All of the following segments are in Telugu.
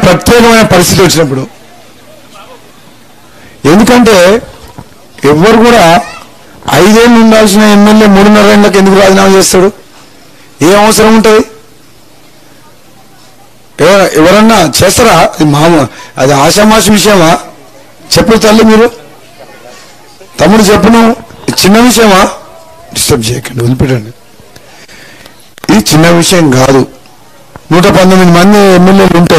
ప్రత్యేకమైన పరిస్థితి వచ్చినప్పుడు ఎందుకంటే ఎవ్వరు కూడా ఐదేళ్ళు ఉండాల్సిన ఎమ్మెల్యే మూడున్నర ఏళ్ళకి ఎందుకు రాజీనామా చేస్తాడు ఏం అవసరం ఉంటుంది ఎవర- ఎవరన్నా చేస్తారా అది మామ అది ఆషామాషి విషయమా చెప్పు తల్లి మీరు తమ్ముడు చెప్పును ఇది చిన్న విషయమా డిస్టర్బ్ చేయకండి వదిలిపెట్టండి ఇది చిన్న విషయం కాదు నూట పంతొమ్మిది మంది ఎమ్మెల్యేలు ఉంటే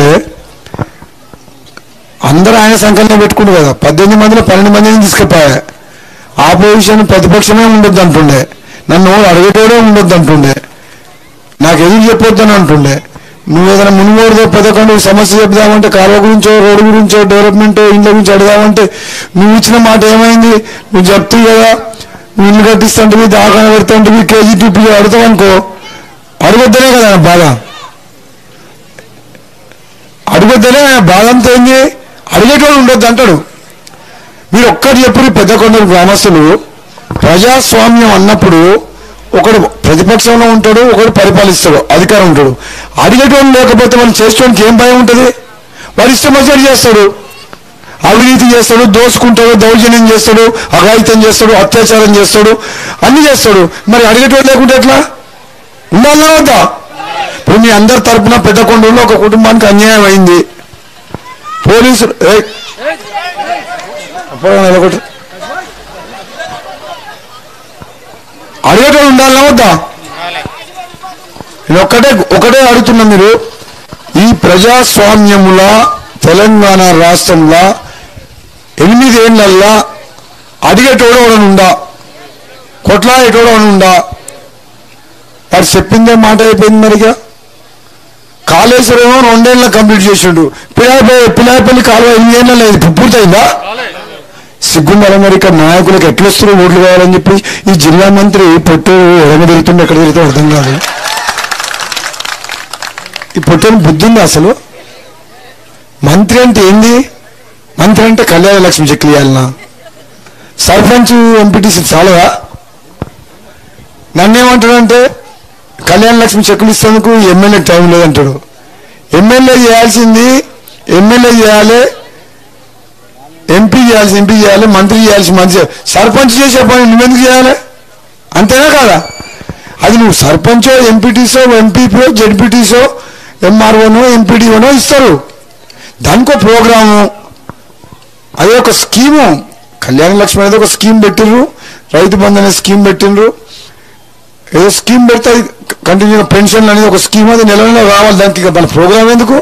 అందరూ ఆయన సంకలనం పెట్టుకుంటు కదా పద్దెనిమిది మందిలో పన్నెండు మందిని తీసుకుపోయా ఆపోజిషన్ ప్రతిపక్షమే ఉండొద్దు అంటుండే నన్ను అడిగేటోడే ఉండొద్దు అంటుండే నాకు ఎదురు చెప్పొద్దు అని అంటుండే నువ్వు ఏదైనా మునుగోడుతో పదకొండు సమస్య చెప్దామంటే కాలువ గురించో రోడ్డు గురించో డెవలప్మెంట్ ఇండ్ల గురించి అడగామంటే నువ్వు ఇచ్చిన మాట ఏమైంది నువ్వు చెప్తావు కదా నువ్వు ఇల్లు కట్టిస్తుంటివి దాఖలా పెడుతుంటివి కేజీ టిపి అడుగుతావు అనుకో అడగొద్దనే కదా ఆయన బాధ అడగొద్దనే ఆయన బాధ అంతా ఏంది అడిగేటోడు ఉండొద్దు అంటాడు మీరు ఒక్కటి ఎప్పుడు పెద్ద కొండలు గ్రామస్తులు ప్రజాస్వామ్యం అన్నప్పుడు ఒకడు ప్రతిపక్షంలో ఉంటాడు ఒకడు పరిపాలిస్తాడు అధికారం ఉంటాడు అడిగేటోడు లేకపోతే మనం చేసేటోనికి ఏం భయం ఉంటుంది వాడు ఇష్టం వచ్చినట్టు చేస్తాడు అవినీతి చేస్తాడు దోసుకుంటాడు దౌర్జన్యం చేస్తాడు అఘాయిత్యం చేస్తాడు అత్యాచారం చేస్తాడు అన్ని చేస్తాడు మరి అడిగేటోడు లేకుంటే ఎట్లా ఉండాలన్నా వద్దా ఇప్పుడు మీ అందరి తరపున పెద్ద కొండల్లో ఒక కుటుంబానికి అన్యాయం అయింది పోలీసులు ఏయ్, అప్పుడు నిలబెట్టు. అడిగేటోడు ఉండాలన్నా వద్దా నేను ఒక్కటే ఒకటే అడుగుతున్నా మీరు ఈ ప్రజాస్వామ్యముల తెలంగాణ రాష్ట్రంలో ఎనిమిదేళ్లల్లా అడిగేటోడు ఒకడు ఉండా కొట్లాడేటోడు ఒకడు ఉండా వాడు చెప్పిందే మాట అయిపోయింది మరిగా కాళేశ్వరం రెండేళ్ళ కంప్లీట్ చేసిండు పిలాపల్లి పిలాపల్లి కాలువ ఎనిమిదేళ్ళ లేదు ఇప్పుడు పూర్తయిందా సిగ్గుండాల మరి ఇక్కడ నాయకులకు ఎట్లా వస్తారు ఓట్లు కావాలని చెప్పి ఈ జిల్లా మంత్రి పొట్టు ఎడమ తిరుగుతుండే ఎక్కడ తిరుగుతుందో అర్థం కాదు ఈ పొట్టుని బుద్ధి ఉంది అసలు మంత్రి అంటే ఏంది మంత్రి అంటే కళ్యాణ లక్ష్మి చెక్లు ఇవ్వాలనా సర్పంచ్ ఎంపీటీసీ చాలదా నన్నేమంటాడంటే కళ్యాణ లక్ష్మి చెక్కులు ఇస్తేందుకు ఎమ్మెల్యే టైం లేదంటాడు ఎమ్మెల్యే చేయాల్సింది ఎమ్మెల్యే చేయాలి ఎంపీ చేయాల్సి ఎంపీ చేయాలి మంత్రి చేయాల్సి మంత్రి చేయాలి. సర్పంచ్ చేసే పని నువ్వెందుకు చేయాలి అంతేనా కాదా అది నువ్వు సర్పంచో ఎంపీటీసో ఎంపీపో జడ్పీటీసో ఎంఆర్ఓనో ఎంపీడీఓనో ఇస్తారు దానికో ప్రోగ్రాము అదే ఒక స్కీము కళ్యాణ లక్ష్మి అనేది ఒక స్కీమ్ పెట్టిర్రు రైతు బంధు అనే స్కీమ్ పెట్టిండ్రు ఏదో స్కీమ్ పెడితే అది కంటిన్యూ పెన్షన్ అనేది ఒక స్కీమ్ అది నెల నెల రావాలి దానికి ఇక మన ప్రోగ్రామ్ ఎందుకు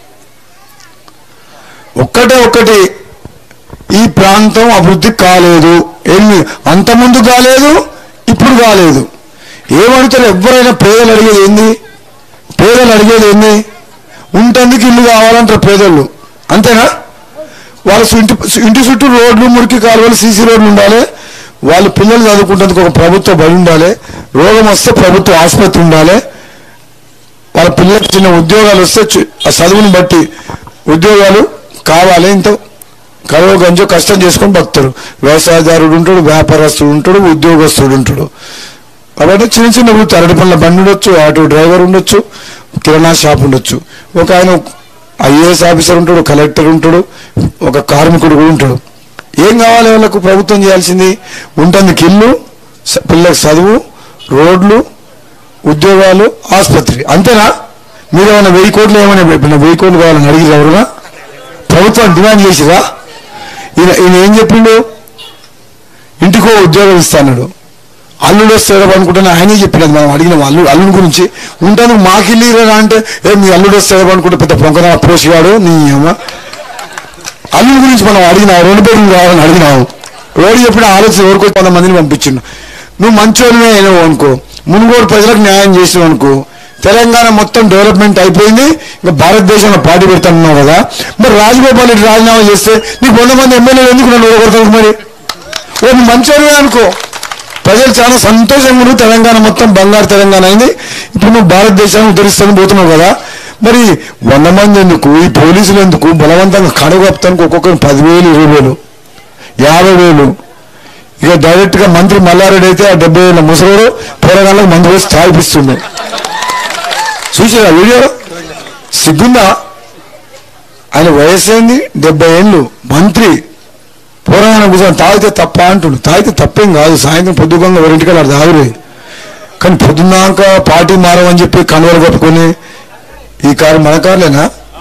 ఒక్కటే ఒక్కటి ఈ ప్రాంతం అభివృద్ధి కాలేదు ఏమి అంతకుముందు కాలేదు ఇప్పుడు కాలేదు ఏమడుగుతారు ఎవరైనా పేదలు అడిగేది ఏంది పేదలు అడిగేది ఏంది ఉంటందుకు ఇల్లు కావాలంటారు పేదోళ్ళు అంతేనా వాళ్ళ ఇంటి ఇంటి చుట్టూ రోడ్లు మురికి కాలువలు సీసీ రోడ్లు ఉండాలి వాళ్ళ పిల్లలు చదువుకుంటేందుకు ఒక ప్రభుత్వ బడి ఉండాలి రోగం వస్తే ప్రభుత్వ ఆసుపత్రి ఉండాలి వాళ్ళ పిల్లలకు చిన్న ఉద్యోగాలు వస్తే చు- ఆ చదువుని బట్టి ఉద్యోగాలు కావాలి ఇంత కరువు గంజో కష్టం చేసుకొని బతుకుతారు వ్యవసాయదారుడు ఉంటాడు వ్యాపారస్తుడు ఉంటాడు ఉద్యోగస్తుడు ఉంటాడు కాబట్టి చిన్న చిన్న వృత్తి అరటి పనుల బండి ఉండొచ్చు ఆటో డ్రైవర్ ఉండొచ్చు కిరాణా షాప్ ఉండొచ్చు ఒక ఆయన ఐఏఎస్ ఆఫీసర్ ఉంటాడు కలెక్టర్ ఉంటాడు ఒక కార్మికుడు కూడా ఉంటాడు ఏం కావాలి వాళ్ళకు ప్రభుత్వం చేయాల్సింది ఉంటుంది ఇల్లు స- పిల్లలకు చదువు రోడ్లు ఉద్యోగాలు ఆసుపత్రి అంతేనా మీరు ఏమైనా వెయ్యి కోట్లు ఏమైనా పెట్టిన వెయ్యి కోట్లు కావాలని అడిగి ఎవరుగా ప్రభుత్వం డిమాండ్ చేసిరా ఈయన ఈయన ఏం చెప్పిండు ఇంటికో ఉద్యోగం ఇస్తాడు అల్లుడు వస్తాడు అనుకుంటాను ఆయనే చెప్పినది మనం అడిగిన అల్లుడు అల్లుడి గురించి ఉంటాను మాకిల్లు అంటే ఏ మీ అల్లుడు వస్తాడు అనుకుంటే పెద్ద పొంకన పోసివాడు నీ అమ్మ అల్లుడి గురించి మనం అడిగినా రెండు పేర్లు కావాలని అడిగినావు రోడ్డు చెప్పిన ఆలోచన ఎవరికో కొంతమందిని పంపించిండు నువ్వు మంచోనివే అయినావు అనుకో మునుగోడు ప్రజలకు న్యాయం చేసినావు అనుకో తెలంగాణ మొత్తం డెవలప్మెంట్ అయిపోయింది ఇంకా భారతదేశంలో పార్టీ పెడతానున్నావు కదా మరి రాజగోపాల్ రెడ్డి రాజీనామా చేస్తే నీకు వంద మంది ఎమ్మెల్యేలు ఎందుకు నన్ను ఓడగొడతావు మరి ఓ నువ్వు మంచోనివే అనుకో ప్రజలు చాలా సంతోషంగా ఉన్నారు. తెలంగాణ మొత్తం బంగారు తెలంగాణ అయింది ఇప్పుడు నువ్వు భారతదేశాన్ని ఉద్ధరిస్తాను పోతున్నావు కదా మరి వంద మంది ఎందుకు ఈ పోలీసులు ఎందుకు బలవంతంగా కడగొప్తానికి ఒక్కొక్కరు పదివేలు ఇరవై వేలు యాభై వేలు ఇక డైరెక్ట్ గా మంత్రి మల్లారెడ్డి అయితే ఆ డెబ్బై వేల ముసలోడు పోరగాళ్ళకి మందు వేసి తాగిపిస్తుండే చూసారా వీడియో సిగ్గుందా ఆయన వయసు ఏంది డెబ్బై ఏళ్ళు మంత్రి పూర్వమైన కూర్చొని తాగితే తప్ప అంటుండు తాగితే తప్పేం కాదు సాయంత్రం పొద్దుగంగా ఎవరింటికి అది తాగురే కానీ పొద్దున్నాక పార్టీ మారమని చెప్పి కనువలు కట్టుకొని ఈ కారు మన కార్లేనా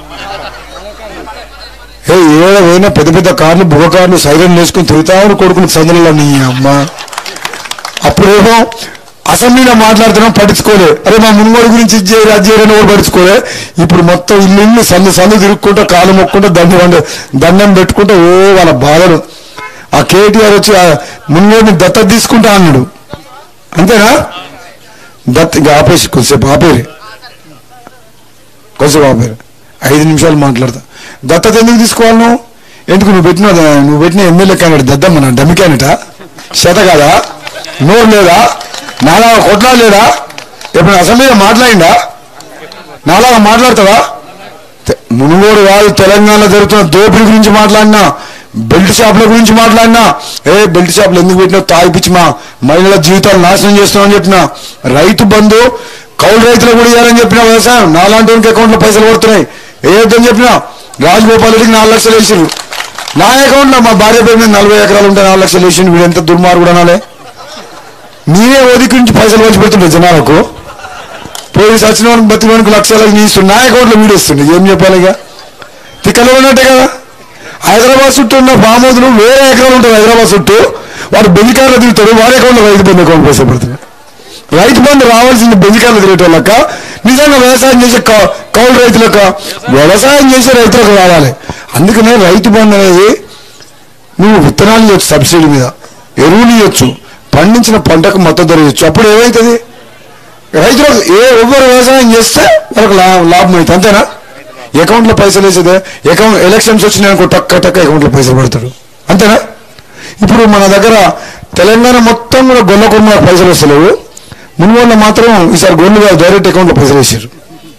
ఏ ఏడ పోయినా పెద్ద పెద్ద కార్లు బుగ కార్లు సైరన్ వేసుకుని తిరుగుతామని కొడుకుని సందులలో నీ అమ్మ అప్పుడేమో అసెంబ్లీలో మాట్లాడుతున్నాం పట్టించుకోలే అరే మా మున్గోడు గురించి ఇది చేయరు అది చేయరని కూడా పట్టించుకోలే ఇప్పుడు మొత్తం ఇల్లు ఇల్లు సందు సందు తిరుక్కుంటూ కాలు మొక్కుంటూ దండం వండ దండం పెట్టుకుంటూ ఓ వాళ్ళ బాధలు ఆ కేటీఆర్ వచ్చి ఆ మున్గోడిని దత్తత తీసుకుంటా అన్నాడు అంతేనా దత్ ఇంకా ఆపేసి కొద్దిసేపు ఆపేరి కొద్దిసేపు ఆపేరు ఐదు నిమిషాలు మాట్లాడతా దత్తత ఎందుకు తీసుకోవాలి నువ్వు ఎందుకు నువ్వు పెట్టిన నువ్వు పెట్టిన ఎమ్మెల్యే క్యాండిడేట్ దద్దమ్మ డమ్మి క్యాండిడేటా చేత కాదా నోరు లేదా నాలాగా కొట్లాడలేదా ఎప్పుడు అసెంబ్లీలో మాట్లాడిందా నాలాగా మాట్లాడతావా తె- మునుగోడు కాదు తెలంగాణలో జరుగుతున్న దోపిడీ గురించి మాట్లాడినా బెల్ట్ షాపుల గురించి మాట్లాడినా ఏ బెల్ట్ షాపులు ఎందుకు పెట్టినా తాగిపిచ్చి మా మహిళల జీవితాలు నాశనం చేస్తున్నామని చెప్పిన రైతు బంధు కౌలు రైతులకు కూడా ఇవ్వాలని చెప్పిన వ్యవసాయం నాలాంటి వానికి అకౌంట్లో పైసలు పడుతున్నాయి వేయొద్దని చెప్పిన రాజగోపాల్ రెడ్డికి నాలుగు లక్షలు వేసిరు నా అకౌంట్లో మా భార్య పేరు మీద నలభై ఎకరాలు ఉంటే నాలుగు లక్షలు వేసిండు వీడు ఎంత దుర్మార్గుడు అనాలే నేనే ఓదికి నుంచి పైసలు పంచి పెడుతుండే జనాలకు పోయి సచిన వాడికి బతికి లక్షలకు నీ ఇస్తుండే నా అకౌంట్లో వీడు ఇస్తుండే ఏం చెప్పాలి ఇక తిక్కలు ఉన్నట్టే కదా హైదరాబాద్ చుట్టూ ఉన్న ఫామ్ హౌస్లు వేరే ఎకరాలు ఉంటుంది హైదరాబాద్ చుట్టూ వాడు బెంజికారులో తిరుగుతాడు వాడి అకౌంట్లో రైతు బంధు అకౌంట్ పైసలు పడుతుంది రైతు బంధు రావాల్సింది బెంజికారులో తిరిగేటోళ్ళక నిజంగా వ్యవసాయం చేసే కౌ- కౌలు రైతులకు వ్యవసాయం చేసే రైతులకు రావాలి అందుకనే రైతు బంధు అనేది నువ్వు విత్తనాలు ఇవ్వచ్చు సబ్సిడీ మీద ఎరువులు ఇవ్వచ్చు పండించిన పంటకు మద్దతు ధర ఇవ్వచ్చు అప్పుడు ఏమవుతుంది రైతులకు ఏ ఎవ్వరు వ్యవసాయం చేస్తే వాళ్ళకి లా- లాభం అవుతుంది అంతేనా అకౌంట్లో పైసలు వేసేదే అకౌంట్ ఎలక్షన్స్ వచ్చినాయనుకో టక్క టక్క అకౌంట్లో పైసలు పడతాడు అంతేనా ఇప్పుడు మన దగ్గర తెలంగాణ మొత్తం కూడా గొల్ల కుటుంబ పైసలు వస్తలేవు మున్గోళ్ళ మాత్రం ఈసారి గొల్లు కాదు డైరెక్ట్ అకౌంట్లో పైసలు వేసారు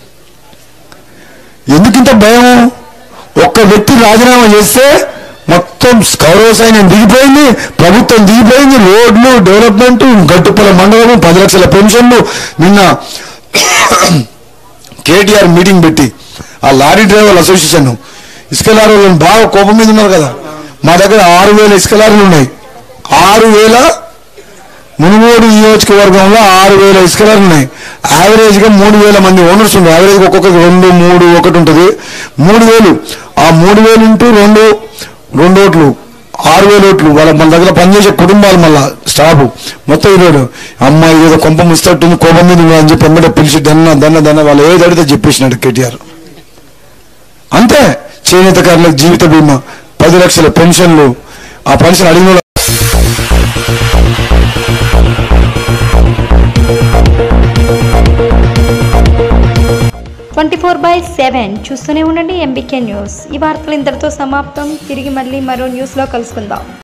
ఎందుకింత భయం ఒక్క వ్యక్తి రాజీనామా చేస్తే మొత్తం కౌరవ సైన్యం దిగిపోయింది ప్రభుత్వం దిగిపోయింది రోడ్లు డెవలప్మెంట్ గట్టుపల్ల మండలం పది లక్షల పెన్షన్లు నిన్న కేటీఆర్ మీటింగ్ పెట్టి ఆ లారీ డ్రైవర్ల అసోసియేషన్ ఇసుక లారీలు బాగా కోపం మీద ఉన్నారు కదా మా దగ్గర ఆరు వేల ఇసుక లారీలు ఉన్నాయి ఆరు వేల మునుగోడు నియోజకవర్గంలో ఆరు వేల ఇసుక లారీలు ఉన్నాయి యావరేజ్ గా మూడు వేల మంది ఓనర్స్ ఉన్నారు యావరేజ్ ఒక్కొక్కరికి రెండు మూడు ఒకటి ఉంటుంది మూడు వేలు ఆ మూడు వేలు ఇంటూ రెండు రెండు ఓట్లు ఆరు వేల ఓట్లు వాళ్ళ మన దగ్గర పనిచేసే కుటుంబాలు మళ్ళా స్టాఫ్ మొత్తం ఇరవై అమ్మాయి ఏదో కొంప ముస్తట్టుంది కోపం మీద ఉన్నది అని చెప్పి ఎమ్మటే పిలిచి దన్న దన్న దన్న వాళ్ళు ఏది అడిగితే చెప్పేసినాడు కేటీఆర్ అంతే చేనేతకారులకు జీవిత బీమా పది లక్షల పెన్షన్లు ఆ పెన్షన్ అడిగిన వాళ్ళ ట్వంటీ ఫోర్ బై సెవెన్ చూస్తూనే ఉండండి ఎంబీకే న్యూస్ ఈ వార్తలు ఇంతటితో సమాప్తం తిరిగి మళ్ళీ మరో న్యూస్లో కలుసుకుందాం